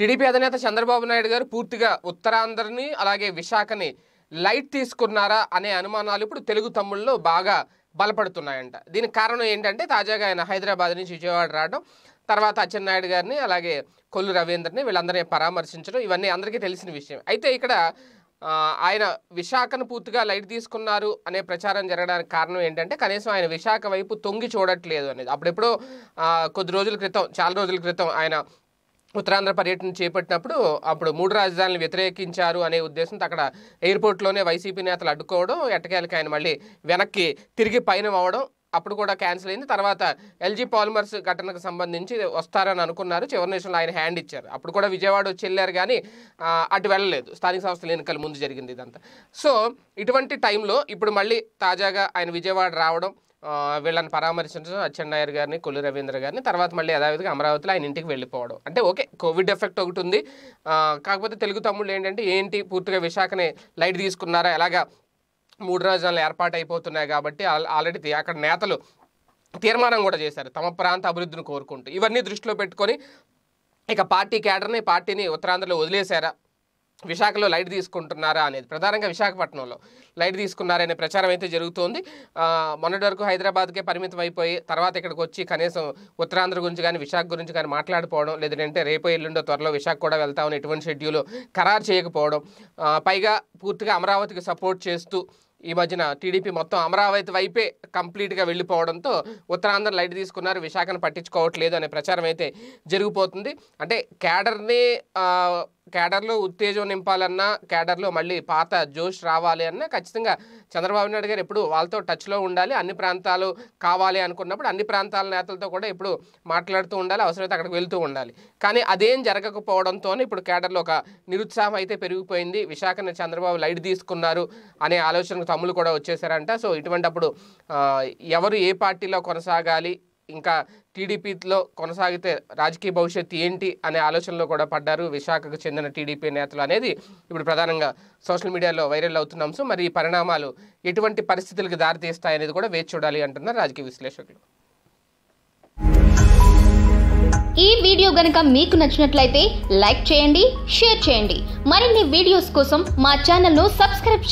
TDP అధినేత చంద్రబాబు నాయుడు గారు పూర్తిగా ఉత్తరాంధ్రని అలాగే విశాఖని లైట్ తీసుకున్నారా అనే అనుమానాలు ఇప్పుడు తెలుగు తమ్ముళ్ళు బాగా బలపడుతున్నాయంట దీనికి కారణం ఏంటంటే తాజాగా ఆయన హైదరాబాద్ నుంచి విజయవాడ రావడం తర్వాత అచ్చెన్నాయుడు గారిని అలాగే కొల్లు రవీంద్రని వీళ్ళందరినీ పరామర్శించడం ఇవన్నీ అందరికీ తెలిసిన విషయం అయితే ఇక్కడ ఆ, ఆయన విశాఖను పూర్తిగా లైట్ తీసుకున్నారు అనే ప్రచారం జరగడానికి కారణం ఏంటంటే కనీసం ఆయన విశాఖ వైపు తొంగి చూడట్లేదు అనేది అప్పుడెప్పుడో ఆ, కొద్ది రోజుల క్రితం చాలా రోజుల క్రితం ఆయన ఉత్తరాంధ్ర పర్యటన చేపట్టినప్పుడు అప్పుడు మూడు రాజధానులు వ్యతిరేకించారు అనే ఉద్దేశంతో అక్కడ ఎయిర్పోర్ట్లోనే వైసీపీ నేతలు అడ్డుకోవడం ఎట్టకేలకి ఆయన మళ్ళీ వెనక్కి తిరిగి పైన అవ్వడం అప్పుడు కూడా క్యాన్సిల్ అయింది తర్వాత ఎల్జీ పాలిమర్స్ ఘటనకు సంబంధించి వస్తారని అనుకున్నారు చివరి నిమిషంలో ఆయన హ్యాండ్ ఇచ్చారు అప్పుడు కూడా విజయవాడ వచ్చి వెళ్ళారు కానీ ఆ, అటు వెళ్ళలేదు స్థానిక సంస్థల ఎన్నికల ముందు జరిగింది ఇదంతా సో ఇటువంటి టైంలో ఇప్పుడు మళ్ళీ తాజాగా ఆయన విజయవాడ రావడం ఆ, వీళ్ళని పరామర్శించడం అచ్చెన్నాయర్ గారిని కొల్లు రవీంద్ర గారిని తర్వాత మళ్ళీ యథావిధిగా అమరావతిలో ఆయన ఇంటికి వెళ్ళిపోవడం అంటే ఓకే కోవిడ్ ఎఫెక్ట్ ఒకటి ఉంది ఆ, కాకపోతే తెలుగు తమ్ముళ్ళు ఏంటంటే ఏంటి పూర్తిగా విశాఖని లైట్ తీసుకున్నారా ఎలాగా మూడు రాజధానులు ఏర్పాటు అయిపోతున్నాయి కాబట్టి ఆల్- ఆల్రెడీ తి- అక్కడ నేతలు తీర్మానం కూడా చేశారు తమ ప్రాంత అభివృద్ధిని కోరుకుంటూ ఇవన్నీ దృష్టిలో పెట్టుకొని ఇక పార్టీ కేడర్ని పార్టీని ఉత్తరాంధ్రలో వదిలేశారా విశాఖలో లైట్ తీసుకుంటున్నారా అనేది ప్రధానంగా విశాఖపట్నంలో లైట్ తీసుకున్నారనే ప్రచారం అయితే జరుగుతోంది ఆ, మొన్నటి వరకు హైదరాబాద్కే పరిమితం అయిపోయి తర్వాత ఇక్కడికి వచ్చి కనీసం ఉత్తరాంధ్ర గురించి కానీ విశాఖ గురించి కానీ మాట్లాడిపోవడం లేదంటే రేపో ఎల్లుండో త్వరలో విశాఖ కూడా వెళ్తామని ఎటువంటి షెడ్యూల్ ఖరారు చేయకపోవడం ఆ, పైగా పూర్తిగా అమరావతికి సపోర్ట్ చేస్తూ ఈ మధ్యన టీడీపీ మొత్తం అమరావతి వైపే కంప్లీట్గా వెళ్ళిపోవడంతో ఉత్తరాంధ్ర లైట్ తీసుకున్నారు విశాఖను పట్టించుకోవట్లేదు అనే ప్రచారం అయితే జరిగిపోతుంది అంటే క్యాడర్ని ఆ, క్యాడర్లో ఉత్తేజం నింపాలన్నా క్యాడర్లో మళ్ళీ పాత జోష్ రావాలి అన్నా ఖచ్చితంగా చంద్రబాబు నాయుడు గారు ఎప్పుడు వాళ్ళతో టచ్లో ఉండాలి అన్ని ప్రాంతాలు కావాలి అనుకున్నప్పుడు అన్ని ప్రాంతాల నేతలతో కూడా ఇప్పుడు మాట్లాడుతూ ఉండాలి అవసరమైతే అక్కడికి వెళ్తూ ఉండాలి కానీ అదేం జరగకపోవడంతో ఇప్పుడు క్యాడర్లో ఒక నిరుత్సాహం అయితే పెరిగిపోయింది విశాఖని చంద్రబాబు లైట్ తీసుకున్నారు అనే ఆలోచనకు తమ్ముళ్ళు కూడా వచ్చేసారంట సో ఇటువంటప్పుడు ఆ, ఎవరు ఏ పార్టీలో కొనసాగాలి ఇంకా టీడీపీలో కొనసాగితే రాజకీయ భవిష్యత్తు ఏంటి అనే ఆలోచనలో కూడా పడ్డారు విశాఖకు చెందిన టీడీపీ నేతలు అనేది ఇప్పుడు ప్రధానంగా సోషల్ మీడియాలో వైరల్ అవుతున్న అంశం మరి ఈ పరిణామాలు ఎటువంటి పరిస్థితులకు దారితీస్తాయనేది కూడా వేచి చూడాలి అంటున్నారు రాజకీయ విశ్లేషకులు ఈ వీడియో గనుక మీకు నచ్చినట్లయితే లైక్ చేయండి షేర్ చేయండి మరిన్ని వీడియోస్ కోసం మా ఛానల్ను సబ్స్క్రైబ్